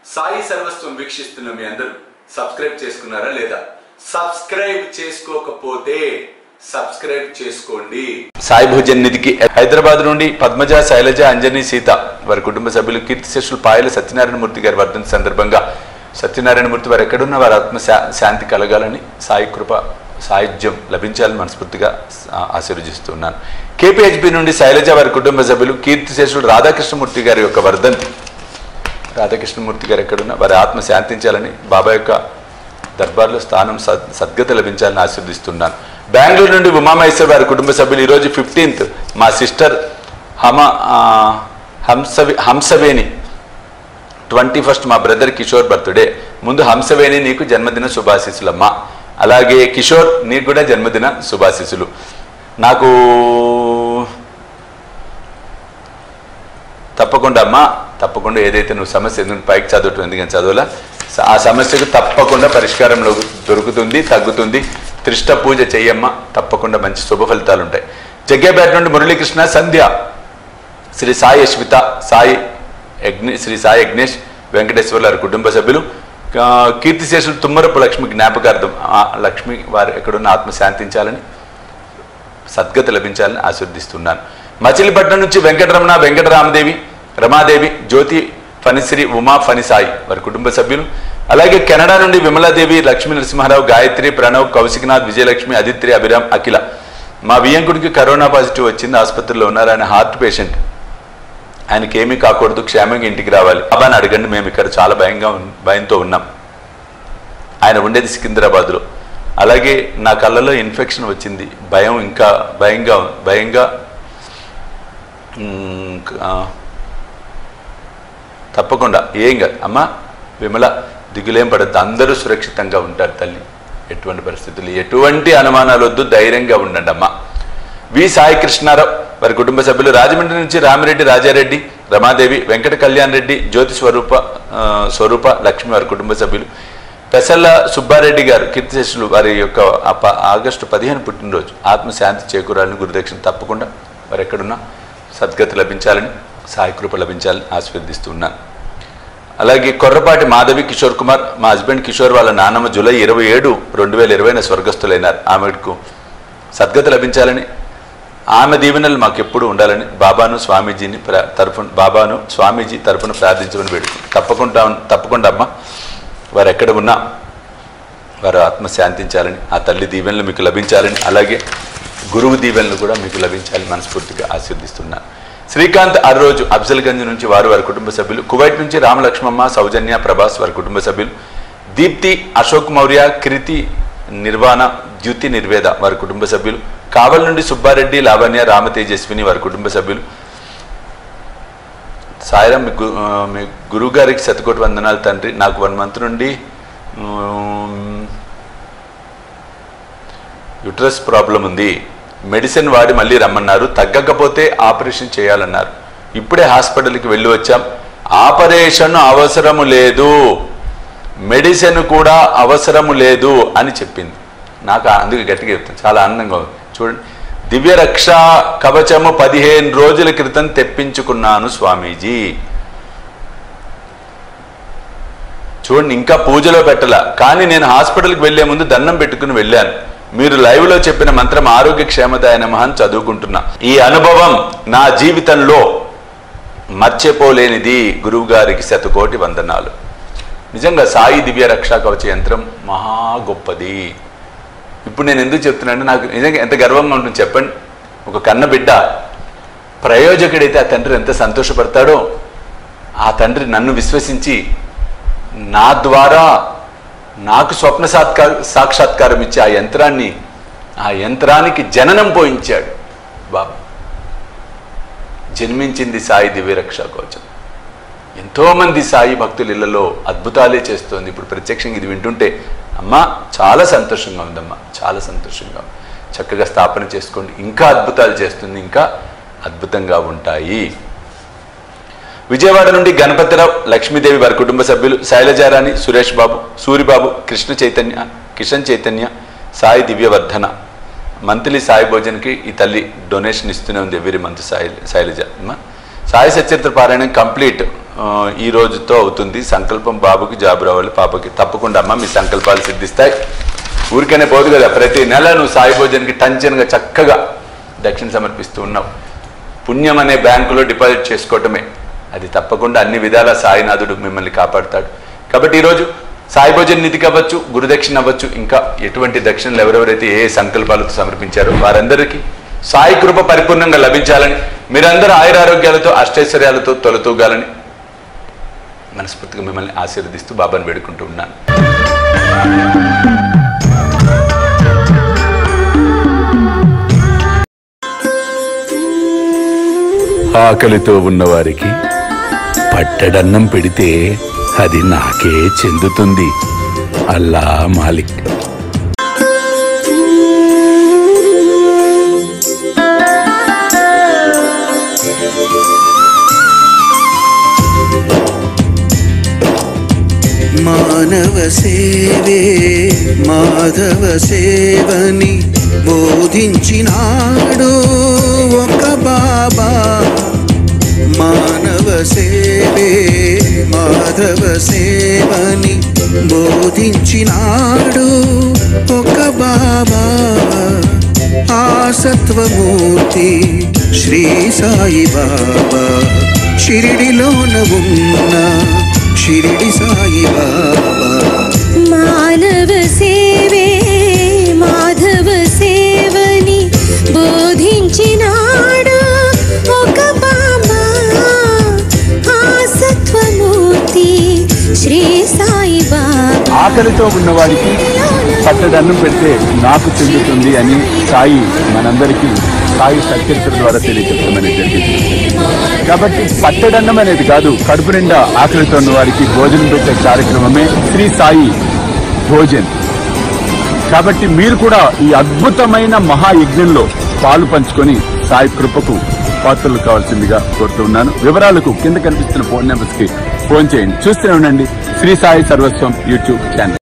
సాయి సర్వస్వం వీక్షిస్తున్న మీ అందరూ సబ్స్క్రైబ్ చేసుకున్నారా లేదా సబ్స్క్రైబ్ చేసుకోకపోతే సబ్స్క్రైబ్ చేసుకోండి సాయి భోజన్ నిధికి హైదరాబాద్ నుండి పద్మజ శైలజ అంజని సీత వారి కుటుంబ సభ్యులు కీర్తి శేషులు పాయల సత్యనారాయణమూర్తి గారి వర్ధంతి సందర్భంగా సత్యనారాయణమూర్తి వారు ఎక్కడున్న వారి ఆత్మ శా- శాంతి కలగాలని సాయి కృప సాయుధ్యం లభించాలని మనస్ఫూర్తిగా ఆ- ఆశీర్వదిస్తున్నాను కేపీహెచ్బి నుండి శైలజ వారి కుటుంబ సభ్యులు కీర్తి శేషుడు రాధాకృష్ణమూర్తి గారి యొక్క వర్ధంతి రాధాకృష్ణమూర్తి గారు ఎక్కడున్నా వారి ఆత్మ శాంతించాలని బాబా యొక్క దర్బార్లో స్థానం సద్ సద్గతి లభించాలని ఆశీర్దిస్తున్నాను బెంగళూరు నుండి ఉమామహేశ్వర్ వారి కుటుంబ సభ్యులు ఈరోజు ఫిఫ్టీన్త్ మా సిస్టర్ హమ ఆ, హంసవి హంసవేణి ట్వంటీ ఫస్ట్ మా బ్రదర్ కిషోర్ బర్త్డే ముందు హంసవేణి నీకు జన్మదిన శుభాశీస్సులమ్మా అలాగే కిషోర్ నీకు కూడా జన్మదిన శుభాశీస్సులు నాకు తప్పకుండా అమ్మా తప్పకుండా ఏదైతే నువ్వు సమస్య ఎందుకు పైకి చదవటం ఎందుకని చదవలా స- ఆ సమస్యకు తప్పకుండా పరిష్కారం లో- దొరుకుతుంది తగ్గుతుంది త్రిష్ట పూజ చెయ్యమ్మా తప్పకుండా మంచి శుభ ఫలితాలు ఉంటాయి జగ్గేపేట నుండి మురళీకృష్ణ సంధ్య శ్రీ సాయి యశ్విత సాయి యజ్ఞ శ్రీ సాయి యజ్ఞేష్ వెంకటేశ్వర వారి కుటుంబ సభ్యులు ఆ, కీర్తిశేషులు తుమ్మరపు లక్ష్మి జ్ఞాపకార్థం ఆ లక్ష్మి వారు ఎక్కడున్న ఆత్మ శాంతించాలని సద్గతి లభించాలని ఆశీర్దిస్తున్నాను మచిలీపట్నం నుంచి వెంకటరమణ వెంకటరామదేవి రమాదేవి జ్యోతి ఫణిశ్రీ ఉమా ఫణిసాయి వారి కుటుంబ సభ్యులు అలాగే కెనడా నుండి విమలాదేవి లక్ష్మీ నరసింహారావు గాయత్రి ప్రణవ్ కౌశికనాథ్ విజయలక్ష్మి అదిత్రి అభిరామ్ అఖిల మా వియ్యంకుడికి కరోనా పాజిటివ్ వచ్చింది ఆసుపత్రిలో ఉన్నారు ఆయన హార్ట్ పేషెంట్ ఆయనకి ఏమీ కాకూడదు క్షేమంగా ఇంటికి రావాలి బాబాని అడగండి మేము ఇక్కడ చాలా భయంగా ఉన్- భయంతో ఉన్నాం ఆయన ఉండేది సికింద్రాబాద్లో అలాగే నా కళ్ళలో ఇన్ఫెక్షన్ వచ్చింది భయం ఇంకా భయంగా భయంగా మ్, ఆ, తప్పకుండా ఏం కాదు అమ్మ విమల దిగులేం పడద్దు అందరూ సురక్షితంగా ఉంటారు తల్లి ఎటువంటి పరిస్థితులు ఎటువంటి అనుమానాలు వద్దు ధైర్యంగా ఉండండి అమ్మ వి సాయి కృష్ణారావు వారి కుటుంబ సభ్యులు రాజమండ్రి నుంచి రామిరెడ్డి రాజారెడ్డి రమాదేవి వెంకట కళ్యాణ్ రెడ్డి జ్యోతి స్వరూప ఆ, స్వరూప లక్ష్మి వారి కుటుంబ సభ్యులు పెసల్ల సుబ్బారెడ్డి గారు కీర్తిశేషులు వారి యొక్క ఆ ప- ఆగస్టు పదిహేను పుట్టినరోజు ఆత్మశాంతి చేకూరాలని గురుదక్షిణ తప్పకుండా వారు ఎక్కడున్నా సద్గతి లభించాలని సాయి కృప లభించాలని ఆశీర్వదిస్తున్నాను అలాగే కొర్రపాటి మాధవి కిషోర్ కుమార్ మా హస్బెండ్ కిషోర్ వాళ్ళ నాన్నమ్మ జూలై ఇరవై ఏడు రెండు వేల ఇరవైన స్వర్గస్థులైనారు ఆమెకు సద్గతి లభించాలని ఆమె దీవెనలు మాకు ఎప్పుడు ఉండాలని బాబాను స్వామీజీని ప్ర తరఫున బాబాను స్వామీజీ తరఫున ప్రార్థించమని వేడుకు తప్పకుండా తప్పకుండా అమ్మ వారు ఎక్కడ ఉన్నా వారు ఆత్మ శాంతించాలని ఆ తల్లి దీవెనలు మీకు లభించాలని అలాగే గురువు దీవెనలు కూడా మీకు లభించాలని మనస్ఫూర్తిగా ఆశీర్దిస్తున్నాను శ్రీకాంత్ అర్రోజు అఫ్జల్గంజ్ నుంచి వారు వారి కుటుంబ సభ్యులు కువైట్ నుంచి రామలక్ష్మమ్మ సౌజన్య ప్రభాస్ వారి కుటుంబ సభ్యులు దీప్తి అశోక్ మౌర్య కృతి నిర్వాణ ద్యుతి నిర్వేద వారి కుటుంబ సభ్యులు కావల్ నుండి సుబ్బారెడ్డి లావణ్య రామతేజస్విని వారి కుటుంబ సభ్యులు సాయిరామ్ మీ గు- ఆ, మీ గురువు గారికి శతకోటి వందనాలు తండ్రి నాకు వన్ మంత్ నుండి యుట్రస్ ప్రాబ్లం ఉంది మెడిసిన్ వాడి మళ్ళీ రమ్మన్నారు తగ్గకపోతే ఆపరేషన్ చేయాలన్నారు ఇప్పుడే హాస్పిటల్కి వెళ్ళి వచ్చాం ఆపరేషన్ అవసరము లేదు మెడిసిన్ కూడా అవసరము లేదు అని చెప్పింది నాకు అందుకు గట్టిగా చెప్తాను చాలా ఆనందంగా ఉంది చూడండి దివ్య రక్ష కవచము పదిహేను రోజుల క్రితం తెప్పించుకున్నాను స్వామీజీ చూడండి ఇంకా పూజలో పెట్టలా కానీ నేను హాస్పిటల్కి వెళ్లే ముందు దండం పెట్టుకుని వెళ్ళాను మీరు లైవ్ లో చెప్పిన మంత్రం ఆరోగ్య క్షేమదాయ నమః అని చదువుకుంటున్నా ఈ అనుభవం నా జీవితంలో మర్చిపోలేనిది గురువు గారికి శతకోటి వందనాలు నిజంగా సాయి దివ్య రక్షా కవచ యంత్రం మహా గొప్పది ఇప్పుడు నేను ఎందుకు చెప్తున్నానంటే నాకు నిజంగా ఎంత గర్వంగా ఉంటుంది చెప్పండి ఒక కన్న బిడ్డ ప్రయోజకుడైతే ఆ తండ్రి ఎంత సంతోషపడతాడో ఆ తండ్రి నన్ను విశ్వసించి నా ద్వారా నాకు స్వప్న సాత్కార సాక్షాత్కారం ఇచ్చి ఆ యంత్రాన్ని ఆ యంత్రానికి జననం పోయించాడు బాబా జన్మించింది సాయి దివ్యరక్ష కవచం ఎంతోమంది సాయి భక్తుల ఇళ్లలో అద్భుతాలే చేస్తోంది ఇప్పుడు ప్రత్యక్షంగా ఇది వింటుంటే అమ్మా చాలా సంతోషంగా ఉందమ్మా చాలా సంతోషంగా ఉంది చక్కగా స్థాపన చేసుకోండి ఇంకా అద్భుతాలు చేస్తుంది ఇంకా అద్భుతంగా ఉంటాయి విజయవాడ నుండి గణపతిరావు లక్ష్మీదేవి వారి కుటుంబ సభ్యులు శైలజారాణి సురేష్ బాబు సూరిబాబు కృష్ణ చైతన్య కిషన్ చైతన్య సాయి దివ్యవర్ధన మంత్లీ సాయి భోజన్కి ఈ తల్లి డొనేషన్ ఇస్తూనే ఉంది ఎవ్రీ మంత్ సాయి శైలజ అమ్మ. సాయి సచరిత్ర పారాయణం కంప్లీట్ ఆ, ఈ రోజుతో అవుతుంది సంకల్పం బాబుకి జాబు రావాలి పాపకి తప్పకుండా అమ్మ మీ సంకల్పాలు సిద్ధిస్తాయి ఊరికనే పోదు కదా ప్రతి నెల నువ్వు సాయి భోజన్కి టంచన్గా చక్కగా దక్షిణ సమర్పిస్తూ ఉన్నావు పుణ్యం అనే బ్యాంకులో డిపాజిట్ చేసుకోవటమే అది తప్పకుండా అన్ని విధాల సాయినాథుడు మిమ్మల్ని కాపాడుతాడు కాబట్టి ఈరోజు సాయి భోజన్ నిధికి అవ్వచ్చు గురుదక్షిణ అవ్వచ్చు ఇంకా ఎటువంటి దక్షిణలు ఎవరెవరైతే ఏ సంకల్పాలతో సమర్పించారో వారందరికీ సాయి కృప పరిపూర్ణంగా లభించాలని మీరందరూ ఆయురారోగ్యాలతో అష్టైశ్వర్యాలతో తొలతూగాలని మనస్ఫూర్తిగా మిమ్మల్ని ఆశీర్వదిస్తూ బాబాను వేడుకుంటూ ఉన్నాను ఆకలితో ఉన్నవారికి పట్టడన్నం పెడితే అది నాకే చెందుతుంది అల్లా మాలిక్ మానవ సేవే మాధవ సేవని బోధించినాడు ఒక బాబా మానవ సేవే మాధవ సేవని బోధించినాడు ఒక బాబా ఆ సత్వమూర్తి శ్రీ సాయి బాబా షిరిడిలోన ఉన్న షిరిడి సాయి బాబా మానవ సేవే మాధవ సేవని బోధించినాడు ఒక బాబా ఆ సత్వమూర్తి శ్రీ సాయి బాబా ఆకలితో ఉన్నవాడికి పట్టడన్నం పెడితే నాకు చెందుతుంది అని సాయి మనందరికీ సాయి సచరిత్ర ద్వారా తెలియజెప్పమని జరిగింది కాబట్టి పట్టడన్నం అనేది కాదు కడుపు నిండా ఆకలితో ఉన్న వారికి భోజనం పెట్టే కార్యక్రమమే శ్రీ సాయి భోజన్ కాబట్టి మీరు కూడా ఈ అద్భుతమైన మహాయజ్ఞంలో పాలు పంచుకొని సాయి కృపకు పాత్రలు కావాల్సిందిగా కోరుతున్నాను వివరాలకు కింద కనిపిస్తున్న ఫోన్ నెంబర్స్ కి ఫోన్ చేయండి చూస్తూనే ఉండండి శ్రీ సాయి సర్వస్వం యూట్యూబ్ ఛానల్